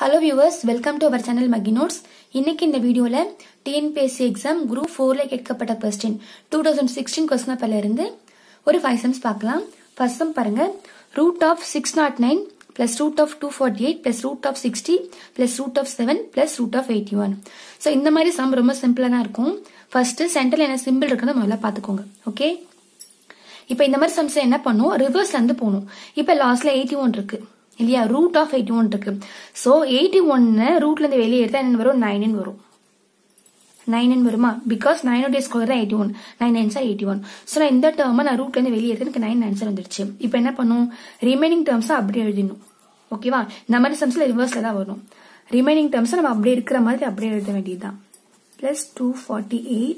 hello viewers welcome to our channel Magi notes இன்னைக்கு இந்த வீடியோல டிஎன்பிஎஸ்சி எக்ஸாம் குரூப் ஃபோர்ல கேட்கப்பட்ட question two thousand sixteen question பேப்பர்ல இருந்து ஒரு ஃபைவ் சம்ஸ் பார்க்கலாம் ஃபர்ஸ்ட் சம் பாருங்க root of six not nine plus root of two forty eight plus root of sixty plus root of seven plus root of eighty one so இந்த மாதிரி some ரொம்ப சிம்பிளா தான் இருக்கும் ஃபர்ஸ்ட் சென்டர்ல என்ன சிம்பிள் இருக்குன்னு முதல்ல பார்த்துக்கோங்க ஓகே இப்போ இந்த மாதிரி சம்ஸ் என்ன பண்ணும் ரிவர்ஸ்ல இருந்து போகணும் இப்போ லாஸ்ட்ல எயிட்டி ஒன் இருக்கு இல்லையா ரூட் ஆஃப் எயிட்டி ஒன் இருக்கு ஸோ எயிட்டி ஒன்னு ரூட்ல இருந்து வெளியே எடுத்தா என்ன வரும் நைன் வரும் நைன் வருமா பிகாஸ் நைன் டேஸ் ஸ்கொயர் தான் எயிட்டி ஒன் நைன் நைன்ஸா எயிட்டி ஒன் ஸோ நான் இந்த டேர்மை நான் ரூட்ல இருந்து வெளியே எடுத்து எனக்கு நைன் ஆன்சர் வந்துருச்சு இப்போ என்ன பண்ணும் ரிமைனிங் டேர்ம்ஸ் அப்படியே எழுதிடணும் ஓகேவா இந்த மாதிரி சம்ஸ்ல ரிவர்ஸ்ல தான் வரும் ரிமைனிங் டேர்ம்ஸ் நம்ம அப்படியே இருக்கிற மாதிரி அப்படியே எழுத வேண்டியதுதான் plus two forty eight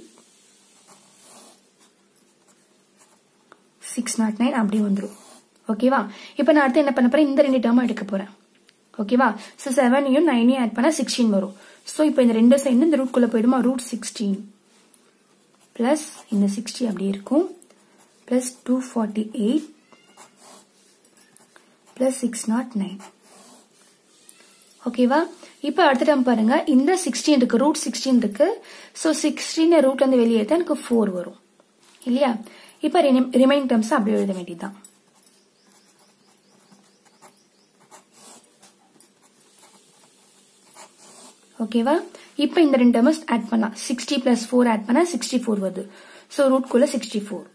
six not nine அப்படி வந்துடும் ஓகேவா இப்போ நான் அடுத்து என்ன பண்ண போறேன் இந்த ரெண்டு டேர்மும் எடுக்க போறேன் ஓகேவா ஸோ செவனையும் நைனையும் ஆட் பண்ணா சிக்ஸ்டீன் வரும் ஸோ இப்போ இந்த ரெண்டு சைடு இந்த ரூட்குள்ள போயிடுமா ரூட் சிக்ஸ்டீன் பிளஸ் இந்த சிக்ஸ்டி அப்படியே இருக்கும் plus two forty eight plus six not nine ஓகேவா இப்போ அடுத்த டைம் பாருங்க இந்த சிக்ஸ்டீன் இருக்கு ரூட் சிக்ஸ்டீன் இருக்கு ஸோ சிக்ஸ்டீன் ரூட்ல இருந்து வெளியே எடுத்தா எனக்கு ஃபோர் வரும் இல்லையா இப்போ ரிமைனிங் டேர்ம்ஸ் அப்படியே எழுத வேண்டியதுதான் ஓகேவா இப்போ இந்த ரெண்டு டேர்ம்ஸ் ஆட் பண்ணலாம் சிக்ஸ்டி பிளஸ் ஃபோர் ஆட் பண்ணா சிக்ஸ்டி ஃபோர் வருது ஸோ ரூட்குள்ள சிக்ஸ்டி ஃபோர்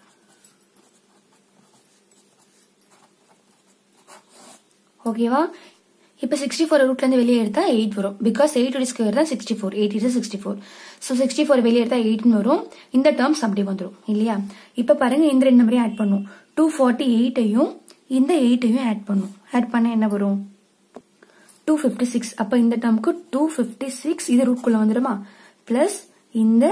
ஓகேவா இப்போ சிக்ஸ்டி ஃபோர் ரூட்ல இருந்து வெளியே எடுத்தா எயிட் வரும் பிகாஸ் எயிட் ஸ்கொயர் தான் sixty four eight is sixty four so sixty four வெளியே எடுத்தா எயிட்னு வரும் இந்த டேர்ம்ஸ் அப்படி வந்துடும் இல்லையா இப்போ பாருங்க இந்த ரெண்டு நம்பரையும் ஆட் பண்ணும் டூ ஃபார்ட்டி எயிட்டையும் இந்த எயிட்டையும் ஆட் பண்ணும் ஆட் பண்ண என்ன வரும் டூ ஃபிஃப்டி சிக்ஸ் அப்போ இந்த டேர்முக்கு டூ ஃபிஃப்டி சிக்ஸ் இது ரூட்குள்ள வந்துடுமா பிளஸ் இந்த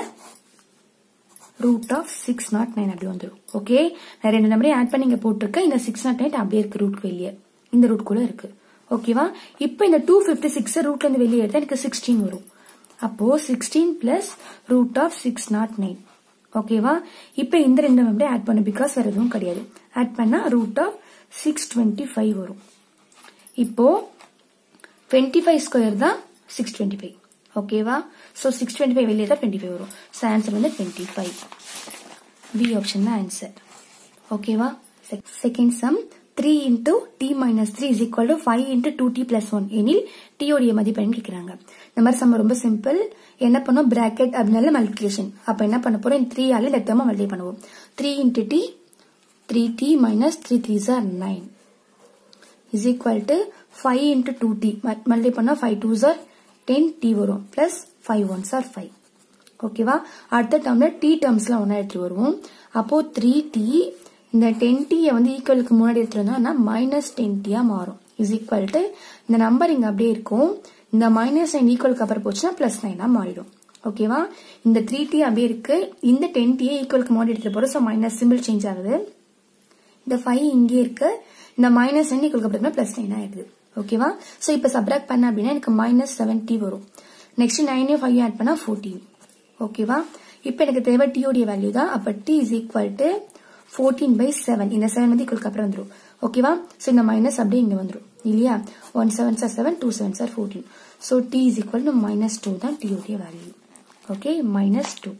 root of six not nine அப்படி வந்துடும் ஓகே நான் ரெண்டு நம்பரையும் ஆட் பண்ணி இங்க போட்டிருக்கேன் இந்த சிக்ஸ் நாட் நைன் அப்படியே இருக்கு ரூட் வெளியே இந்த ரூட்குள்ள இருக்கு ஓகேவா இப்போ இந்த டூ ஃபிஃப்டி சிக்ஸ் ரூட்ல இருந்து வெளியே எடுத்தா எனக்கு சிக்ஸ்டீன் வரும் அப்போ sixteen plus root of six not nine ஓகேவா இப்போ இந்த ரெண்டு அப்படியே ஆட் பண்ணு பிகாஸ் வேற எதுவும் கிடையாது ஆட் பண்ணா root of six twenty five வரும் இப்போ டுவெண்ட்டி ஃபைவ் ஸ்கொயர் தான் சிக்ஸ் டுவெண்ட்டி ஃபைவ் ஓகேவா ஸோ சிக்ஸ் டுவெண்ட்டி ஃபைவ் வெளியே தான் டுவெண்ட்டி ஃபைவ் வரும் ஸோ ஆன்சர் வந்து டுவெண்ட்டி ஃபைவ் பி ஆப்ஷன் தான் ஆன்சர் ஓகேவா second sum three into T minus three is equal to five into two T plus one எனில் டியோடைய மதிப்பெண் கேட்கிறாங்க இந்த மாதிரி சம் ரொம்ப சிம்பிள் என்ன பண்ணோம் பிராக்கெட் அப்படினால மல்டிபிகேஷன் அப்ப என்ன பண்ண போறோம் த்ரீ ஆல இந்த டேர்மை மல்டிப்ளை பண்ணுவோம் three into T three T minus three three are nine is equal to five into two T multiply பண்ணா five two are ten T வரும் plus five ones are five ஓகேவா அடுத்த டேர்ம்ல டி டேர்ம்ஸ்ல ஒன்னா எடுத்துட்டு வருவோம் அப்போ த்ரீ டி இந்த டென் டியை வந்து ஈக்குவலுக்கு முன்னாடி எடுத்துருந்தோம்னா மைனஸ் டென் டியா மாறும் இஸ் ஈக்குவல் டு இந்த நம்பர் இங்க அப்படியே இருக்கும் இந்த மைனஸ் நைன் ஈக்குவலுக்கு அப்புறம் போச்சுன்னா பிளஸ் நைனா மாறிடும் ஓகேவா இந்த த்ரீ டி அப்படியே இருக்கு இந்த டென் டியை ஈக்குவலுக்கு முன்னாடி எடுத்துட்டு போறோம் ஸோ மைனஸ் சிம்பிள் சேஞ்ச் ஆகுது இந்த ஃபைவ் இங்கே இருக்கு இந்த மைனஸ் நைன் ஈக்குவலுக்கு அப்புறம் பிளஸ் நைன் ஆயிடுது ஓகேவா ஸோ இப்போ சப்ராக்ட் பண்ண அப்படின்னா எனக்கு மைனஸ் செவன்டி வரும் நெக்ஸ்ட் நைனையும் ஃபைவ் ஆட் பண்ணா ஃபோர்டீன் ஓகேவா இப்போ எனக்கு தேவை டியோடைய வேல்யூ தான் அப்போ T is equal to fourteen by seven இந்த செவன் வந்து ஈக்குவலுக்கு அப்புறம் வந்துடும் ஓகேவா ஸோ இந்த மைனஸ் அப்படியே இங்கே வந்துடும் இல்லையா one seven are seven two seven are fourteen so T is equal to minus two தான் டியோடைய value okay minus two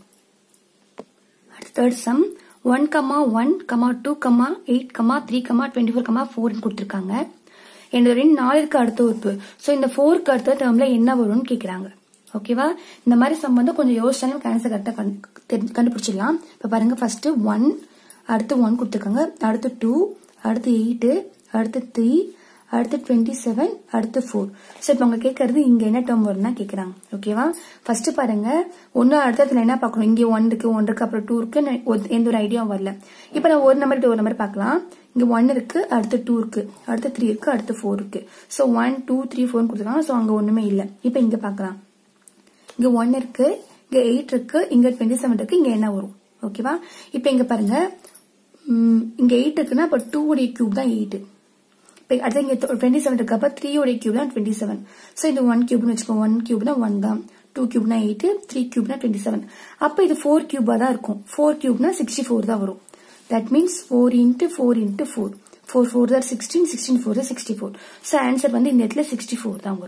third sum one comma one comma two comma eight comma three comma twenty four comma ஃபோர்னு கொடுத்துருக்காங்க என்னோட ரெண்டு நாலுக்கு அடுத்த உறுப்பு so இந்த ஃபோருக்கு அடுத்த டேர்ம்ல என்ன வரும்னு கேட்குறாங்க ஓகேவா இந்த மாதிரி சம் வந்து கொஞ்சம் யோசிச்சாலும் கேன்சர் கரெக்டாக கண்டுபிடிச்சிடலாம் இப்போ பாருங்க ஃபர்ஸ்ட் ஒன் அடுத்து ஒன் கொடுத்துருக்காங்க அடுத்து டூ அடுத்து எயிட்டு அடுத்து த்ரீ அடுத்து டுவெண்ட்டி செவன் அடுத்து ஃபோர் ஸோ இப்போ அவங்க கேட்கறது இங்க என்ன டேர்ம் வரும்னா கேட்குறாங்க ஓகேவா ஃபர்ஸ்ட் பாருங்க ஒன்னு அடுத்ததுல என்ன பார்க்கணும் இங்க ஒன் இருக்கு ஒன் இருக்கு அப்புறம் டூ இருக்கு எந்த ஒரு ஐடியாவும் வரல இப்போ நான் ஒரு நம்பர் ஒரு நம்பர் பார்க்கலாம் இங்க ஒன் இருக்கு அடுத்து டூ இருக்கு அடுத்து த்ரீ இருக்கு அடுத்து ஃபோர் இருக்கு ஸோ ஒன் டூ த்ரீ ஃபோர்னு கொடுத்துருக்காங்க ஸோ அங்க ஒண்ணுமே இல்லை இப்போ இங்க பார்க்கலாம் இங்க ஒன் இருக்கு இங்க எயிட் இருக்கு இங்க டுவெண்ட்டி செவன் இருக்கு இங்க என்ன வரும் ஓகேவா இப்போ இங்க பாருங்க இங்க எயிட் இருக்குன்னா அப்ப டூ உடைய கியூப் தான் எயிட் அடுத்து இங்க டுவெண்ட்டி செவன் இருக்கு அப்ப த்ரீ உடைய கியூப் தான் டுவெண்ட்டி செவன் ஸோ இது ஒன் கியூப்னு வச்சுக்கோ ஒன் கியூப்னா ஒன் தான் டூ கியூப்னா எயிட் த்ரீ கியூப்னா டுவெண்ட்டி செவன் அப்ப இது ஃபோர் கியூபா தான் இருக்கும் ஃபோர் கியூப்னா சிக்ஸ்டி ஃபோர் தான் வரும் that means four into four into four four four தான் சிக்ஸ்டீன் சிக்ஸ்டீன் ஃபோர் தான் சிக்ஸ்டி ஃபோர் ஸோ ஆன்சர் வந்து இந்த இடத்துல சிக்ஸ்டி ஃபோர் தான் வரும்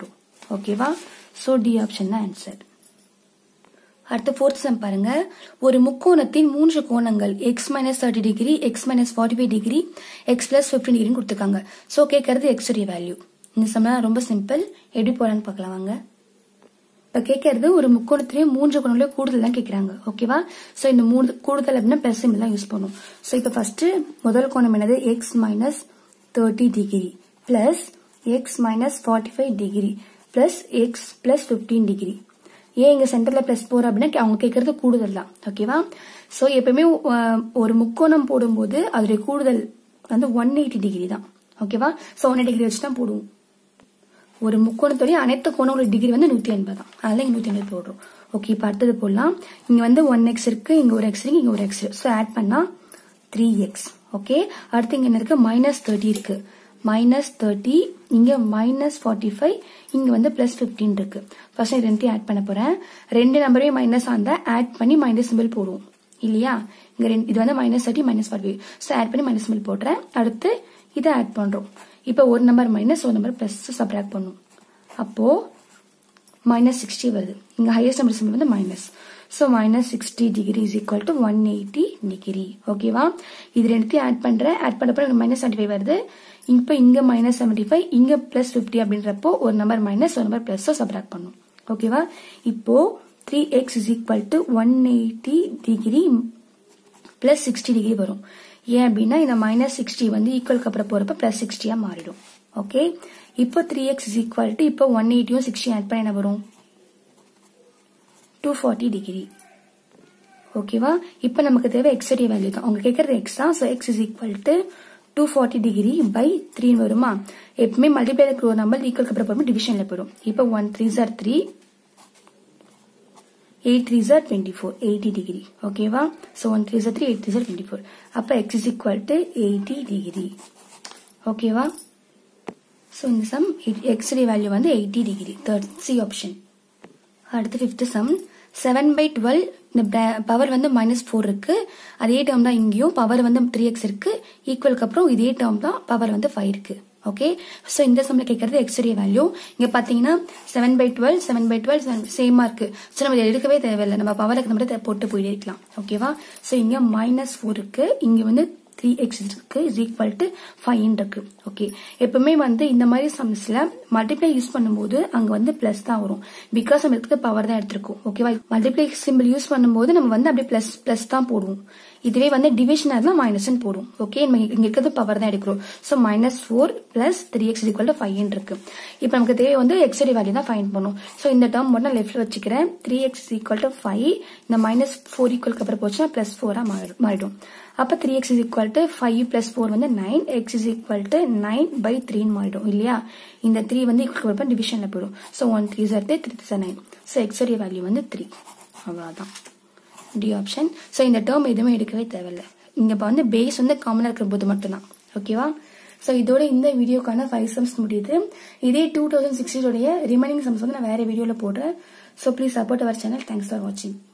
ஓகேவா ஸோ டி ஆப்ஷன் தான் ஆன்சர் அடுத்து ஃபோர்த் சம் பாருங்க ஒரு முக்கோணத்தின் மூன்று கோணங்கள் X minus thirty degree X minus forty five degree X plus fifteen டிகிரின்னு கொடுத்துருக்காங்க ஸோ கேட்கறது எக்ஸுடைய வேல்யூ இந்த சம்லாம் ரொம்ப சிம்பிள் எப்படி போலான்னு பார்க்கலாம் வாங்க இப்போ கேட்கறது ஒரு முக்கோணத்திலேயே மூன்று கோணங்களே கூடுதல் தான் கேட்குறாங்க ஓகேவா ஸோ இந்த மூணு கூடுதல் அப்படின்னா பிளஸ் சிம்பிள் தான் யூஸ் பண்ணும் ஸோ இப்போ ஃபர்ஸ்ட் முதல் கோணம் என்னது X minus thirty degree plus X minus forty five degree plus X plus fifteen degree ஏன் இங்க சென்டர்ல பிளஸ் போர் அப்படின்னா அவங்க கேட்கறது கூடுதல் தான் ஓகேவா ஸோ எப்பயுமே அஹ், ஒரு முக்கோணம் போடும்போது அதோடைய கூடுதல் வந்து ஒன் எயிட்டி டிகிரி தான் ஓகேவா ஸோ ஒன் டிகிரி வச்சு தான் போடுவோம் ஒரு முக்கோணத்துடைய அனைத்து கோணங்களோட டிகிரி வந்து நூத்தி எண்பது தான் அதனால இங்க நூத்தி எண்பது போடுறோம் ஓகே இப்போ அடுத்தது போடலாம் இங்க வந்து ஒன் எக்ஸ் இருக்கு இங்க ஒரு எக்ஸ் இருக்கு இங்க ஒரு எக்ஸ் ஸோ ஆட் பண்ணா த்ரீ எக்ஸ் ஓகே அடுத்து இங்க என்ன இருக்கு மைனஸ் தேர்ட்டி இருக்கு மைனஸ் தேர்ட்டி இங்க மைனஸ் ஃபார்ட்டி ஃபைவ் இங்க வந்து பிளஸ் பிப்டீன் இருக்கு ஃபர்ஸ்ட் இது ரெண்டையும் ஆட் பண்ண போறேன் ரெண்டு நம்பரையும் மைனஸ் ஆந்தா ஆட் பண்ணி மைனஸ் சிம்பிள் போடுவோம் இல்லையா இங்க ரெண்டு இது வந்து minus thirty minus forty so add பண்ணி மைனஸ் சிம்பிள் போடுறேன் அடுத்து இதை ஆட் பண்றோம் இப்போ ஒரு நம்பர் மைனஸ் ஒரு நம்பர் பிளஸ் சப்ராக்ட் பண்ணும் அப்போ மைனஸ் சிக்ஸ்டி வருது இங்க ஹையஸ்ட் நம்பர் சிம்பிள் வந்து minus so minus sixty degree is equal to one eighty degree ஓகேவா இது ரெண்டுத்தையும் ஆட் பண்றேன் ஆட் பண்ணப்போ எனக்கு மைனஸ் செவன்டி ஃபைவ் வருது இப்போ இங்க மைனஸ் செவன்டி ஃபைவ் இங்க பிளஸ் ஃபிஃப்டி அப்படின்றப்போ ஒரு நம்பர் மைனஸ் ஒரு நம்பர் பிளஸ் சப்ராக்ட் பண்ணும் ஓகேவா இப்போ three X is equal to one eighty degree plus sixty degree வரும் ஏன் அப்படின்னா இந்த மைனஸ் சிக்ஸ்டி வந்து ஈக்குவலுக்கு அப்புறம் போறப்ப பிளஸ் சிக்ஸ்டியா மாறிடும் ஓகே இப்போ three X is equal to இப்போ ஒன் எயிட்டியும் சிக்ஸ்டி ஆட் பண்ண என்ன வரும் டூ ஃபார்ட்டி டிகிரி ஓகேவா இப்போ நமக்கு தேவை எக்ஸ் உடைய வேல்யூ தான் அவங்க கேட்கறது எக்ஸ் தான் so X is equal to two forty degree by த்ரீன்னு வருமா எப்பவுமே மல்டிப்ளை இருக்கிற ஒரு நம்பர் ஈக்குவலுக்கு அப்புறம் போகும்போது டிவிஷன்ல போயிடும் இப்போ one three are three eight three are twenty four eighty degree ஓகேவா so one three are three eight three are twenty four அப்போ X is equal to eighty degree ஓகேவா ஸோ இந்த சம் எக்ஸ் வேல்யூ வந்து eighty degree third C option அடுத்து fifth sum seven by twelve இந்த power வந்து minus four இருக்கு அதே term தான் இங்கேயும் பவர் வந்து த்ரீ எக்ஸ் இருக்கு ஈக்குவலுக்கு அப்புறம் இதே டேர்ம் தான் பவர் வந்து ஃபைவ் இருக்கு ஓகே ஸோ இந்த சம்ல கேட்கறது எக்ஸ் உடைய வேல்யூ இங்க பாத்தீங்கன்னா seven by twelve seven by twelve சேமா இருக்கு ஸோ நம்ம இதை எடுக்கவே தேவையில்லை நம்ம பவருக்கு மட்டும் போட்டு போயிட்டே இருக்கலாம் ஓகேவா ஸோ இங்க மைனஸ் ஃபோர் இருக்கு இங்க வந்து த்ரீ எக்ஸ் இருக்கு இஸ் ஈக்குவல் டு ஃபைவ் இருக்கு ஓகே எப்பவுமே வந்து இந்த மாதிரி சம்ஸ்ல மல்டிப்ளை யூஸ் பண்ணும்போது அங்க வந்து பிளஸ் தான் வரும் பிகாஸ் நம்ம இதுக்கு பவர் தான் எடுத்திருக்கோம் ஓகேவா மல்டிப்ளை சிம்பிள் யூஸ் பண்ணும்போது நம்ம வந்து அப்படியே பிளஸ் பிளஸ் தான் போடுவோம் இதுவே வந்து டிவிஷன் இருந்தா மைனஸ் போடும் ஓகே நம்ம இங்க இருக்கிறது பவர் தான் எடுக்கிறோம் so minus four plus three X equal to five இருக்கு இப்போ நமக்கு தேவை வந்து எக்ஸ் வேல்யூ தான் ஃபைன் பண்ணும் ஸோ இந்த டேர்ம் மட்டும் லெஃப்ட்ல வச்சுக்கிறேன் three X equal to five இந்த மைனஸ் ஃபோர் ஈக்குவலுக்கு அப்புறம் போச்சுன்னா பிளஸ் ஃபோரா மாறிடும் அப்ப three X is equal to five plus four வந்து nine X is equal to nine by த்ரீன்னு மாறிடும் இல்லையா இந்த த்ரீ வந்து ஈக்குவல் டிவிஷன்ல போயிடும் so one three are three are nine so எக்ஸோடைய வேல்யூ வந்து த்ரீ அவ்வளோதான் டி ஆப்ஷன் ஸோ இந்த டேர்ம் எதுவுமே எடுக்கவே தேவையில்லை இங்க இப்போ வந்து பேஸ் வந்து காமனாக இருக்கிற போது மட்டும்தான் ஓகேவா ஸோ இதோட இந்த வீடியோக்கான ஃபைவ் சம்ஸ் முடியுது இதே டூ தௌசண்ட் சிக்ஸ்டீனுடைய ரிமைனிங் சம்ஸ் வந்து நான் வேற வீடியோவில் போடுறேன் so please support our channel thanks for வாட்சிங்